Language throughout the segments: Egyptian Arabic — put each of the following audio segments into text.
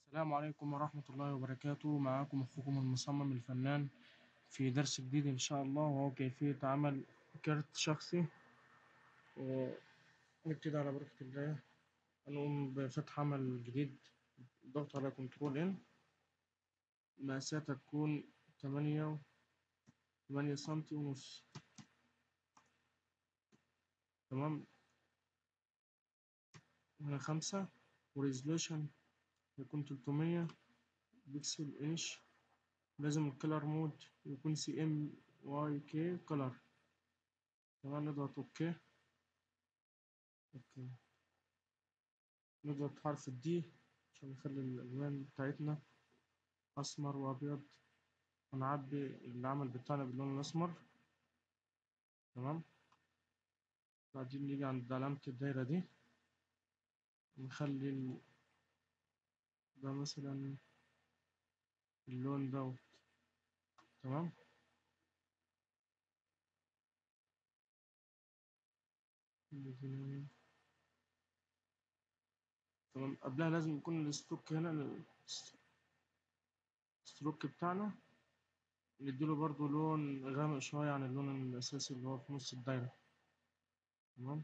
السلام عليكم ورحمة الله وبركاته معاكم أخوكم المصمم الفنان في درس جديد إن شاء الله وهو كيفية عمل كارت شخصي ونبتدي على بركة الله هنقوم بفتح عمل جديد ضغط على كنترول إن مقاسات هتكون تمانية تمانية سنتي ونص تمام هنا خمسة وريزولوشن يكون تلتمية بيكسل انش لازم الكلر مود يكون سي ام واي كي كلر تمام نضغط اوكي اوكي نضغط حرف الدي عشان نخلي الالوان بتاعتنا اسمر وابيض ونعبي العمل بتاعنا باللون الاسمر تمام بعدين نيجي عند علامة الدايرة دي نخلي ده مثلا اللون دوت تمام تمام قبلها لازم يكون الستروك هنا الستروك بتاعنا نديله برضو لون غامق شوية عن اللون الأساسي اللي هو في نص الدايرة تمام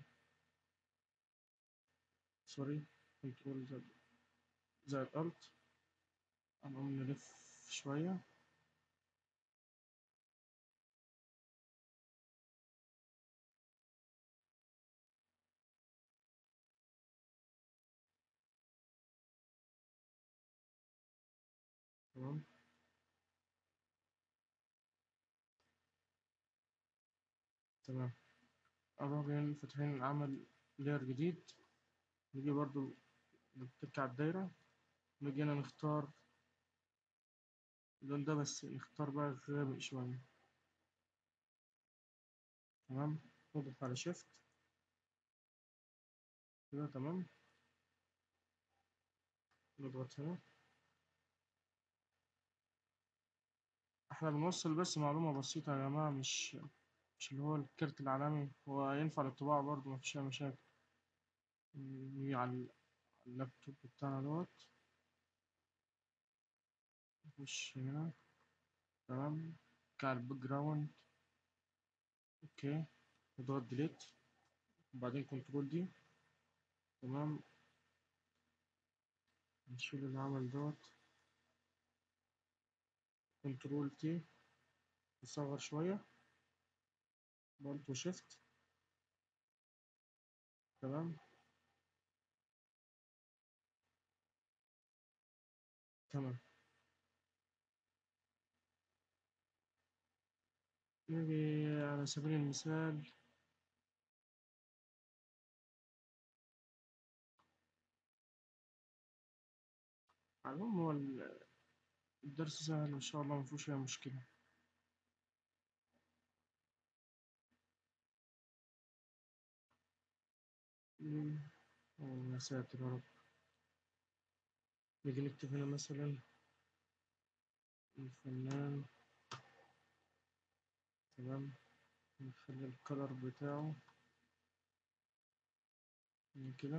سوري كنترول زد زائد ألت هنقوم نلف شوية تمام تمام أروح فاتحين عمل لير جديد نيجي برضو نتك على الدايرة نيجي هنا نختار اللون ده بس نختار بقى غامق شوية تمام نضغط على شيفت كده تمام نضغط هنا احنا بنوصل بس معلومة بسيطة يا جماعة مش مش اللي هو الكارت العالمي هو ينفع للطباعة برضه مفيش أي مشاكل نيجي على اللابتوب بتاعنا دوت نخش هنا تمام على الباك جراوند اوكي نضغط ديليت وبعدين كنترول دي تمام نشيل العمل دوت كنترول تي نصغر شوية برضه شيفت تمام تمام نيجي على سبيل المثال على العموم هو الدرس سهل إن شاء الله مفيهوش أي مشكلة يا ساتر يا رب نيجي نكتب هنا مثلا الفنان تمام نخلي الكلر بتاعه من كده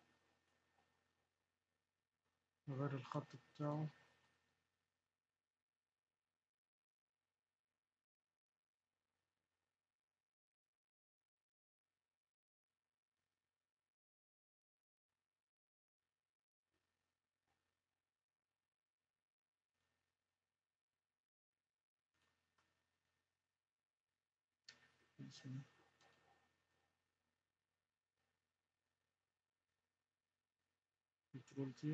نغير الخط بتاعه كنترول تي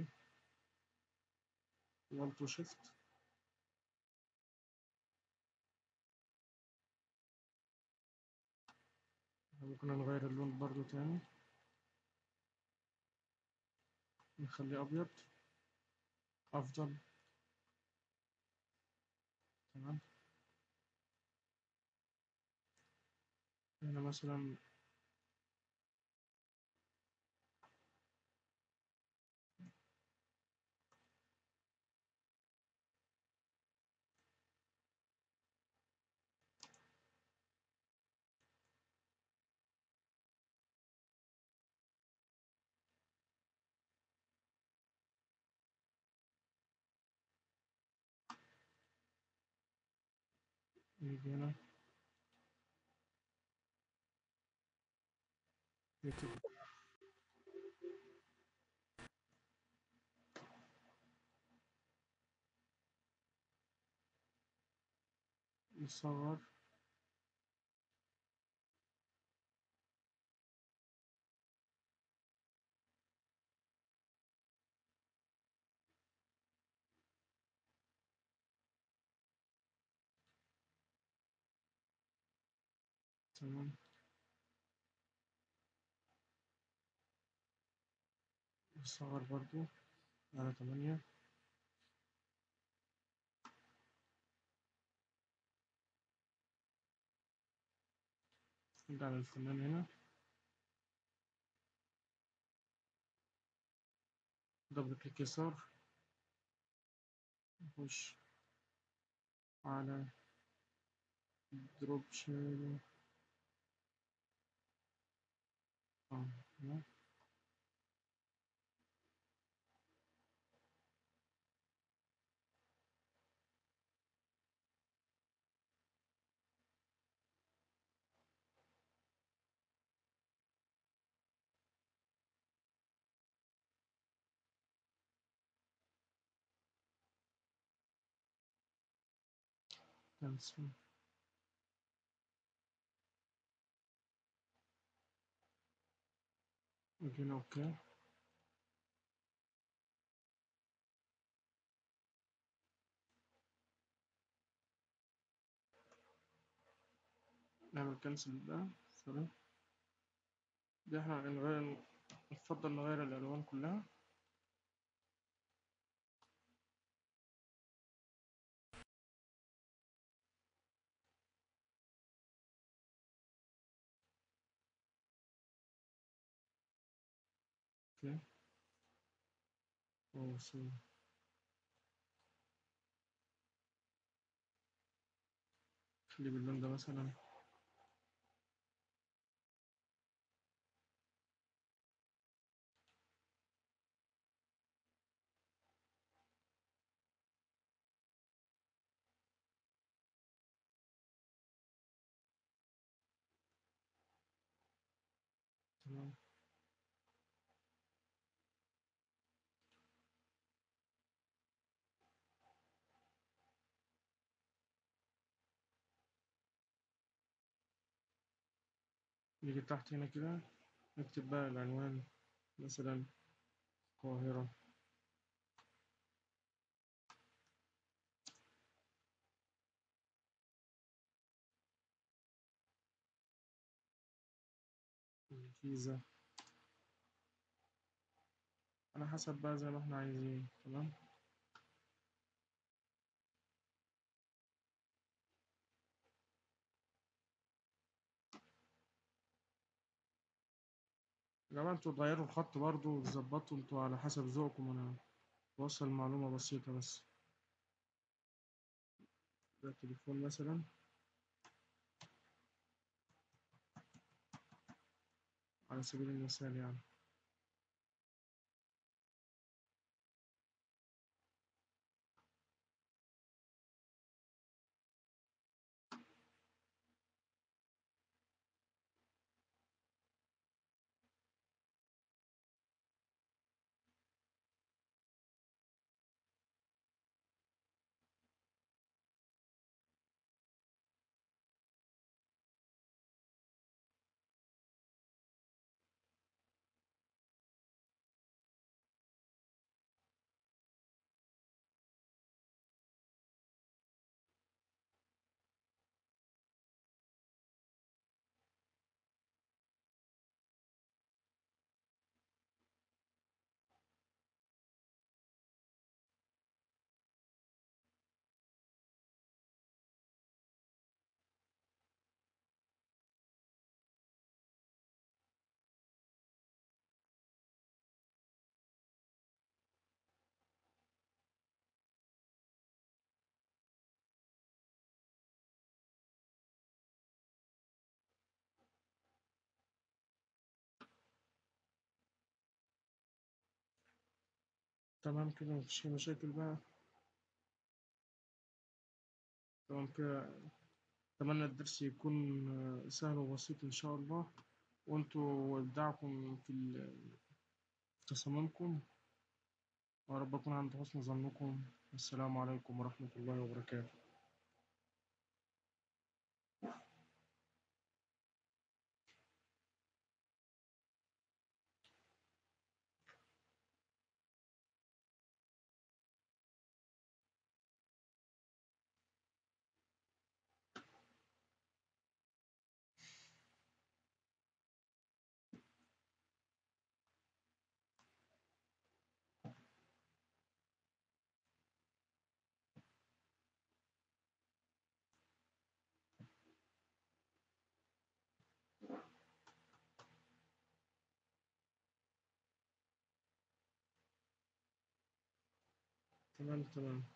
والت وشيفت ممكن نغير اللون برضو تاني نخليه أبيض أفضل تمام هنا مثلا نيجي هنا نكتب نصغر تمام نصغر برضو على تمانية نرجع للفنان هنا دبل كليك يسار نخش على دروب شادو اه هنا. cancel نيجي هنا اوكي نعمل كنسل ده سوري دي احنا نغير نفضل نغير الألوان كلها اوكي اوه سوري خلي باللون ده مثلا تمام نيجي تحت هنا كده نكتب بقى العنوان مثلا القاهرة الجيزة على حسب بقى زي ما احنا عايزين تمام يا جماعة انتوا تغيروا الخط برضو وتظبطوا انتوا على حسب ذوقكم انا بوصل معلومة بسيطة بس ده تليفون مثلا على سبيل المثال يعني تمام كده مفيش أي مشاكل بقى تمام كده أتمنى الدرس يكون آه، سهل وبسيط إن شاء الله وأنتوا وإبداعكم في ال- في تصاميمكم ويا رب أكون عند حسن ظنكم السلام عليكم ورحمة الله وبركاته تمام تمام